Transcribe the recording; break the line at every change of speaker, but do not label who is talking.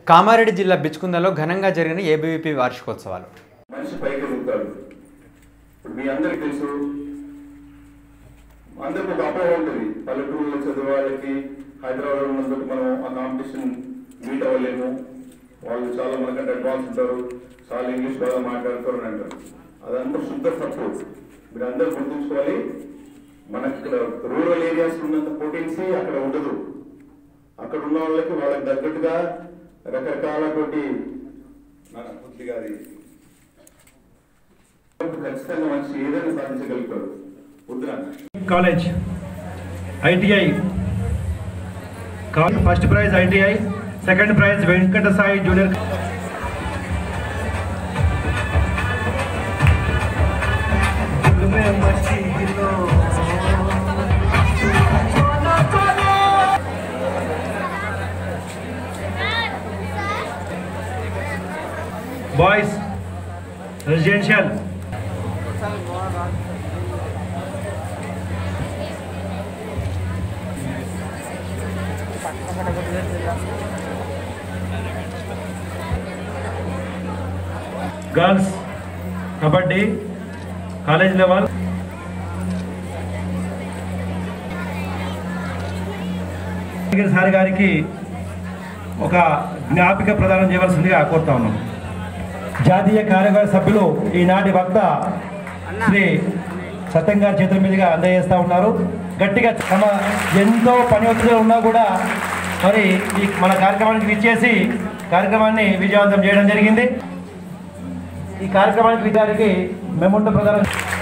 కామారెడ్డి జిల్లా బిచ్కుందలో ఘనంగా జరిగిన ఏబీవీపీ వార్షికోత్సవాలు
మనిషి పైకి ఎదుగుతాడు ఇప్పుడు మీ అందరికి తెలుసు అందరికి ఒక అపోహ ఉంటుంది పల్లెటూరులో చదివే వాళ్ళకి హైదరాబాద్ ఉన్నందుకు మనం ఆ కాంపిటీషన్ మీట్ అవ్వలేము వాళ్ళు చాలా మనకంటే అడ్వాన్స్ ఉంటారు చాలా ఇంగ్లీష్ బాగా మాట్లాడతారు అని అంటారు అదంతా శుద్ధ తప్పు మీరు అందరూ గుర్తుంచుకోవాలి మనకి ఇక్కడ రూరల్ ఏరియాస్ ఉన్నంత పొటెన్సీ అక్కడ ఉండదు అక్కడ ఉన్న వాళ్ళకి వాళ్ళకి తగ్గట్టుగా రకరకాలటువంటి మన బుద్ధి గారి ఖచ్చితంగా మనిషి ఏదైనా సాధించగలుగుతాడు వద్దురా
college ITI first prize ITI second prize Venkata Sai junior boys residential girls kabaddi college level sir గారికి ఒక జ్ఞాపిక ప్రదానం చేయవలసిందిగా కోరుతా ఉన్నాం జాతీయ కార్యవర్గ సభ్యులు ఈనాటి వక్త శ్రీ సత్యం గారి చేతుల మీదుగా అందజేస్తూ ఉన్నారు గట్టిగా తమ ఎంతో పని ఒత్తిడిలో ఉన్నా కూడా మరి ఈ మన కార్యక్రమానికి విచ్చేసి కార్యక్రమాన్ని విజయవంతం చేయడం జరిగింది ఈ కార్యక్రమానికి విచారికి మెమోంటో ప్రధాన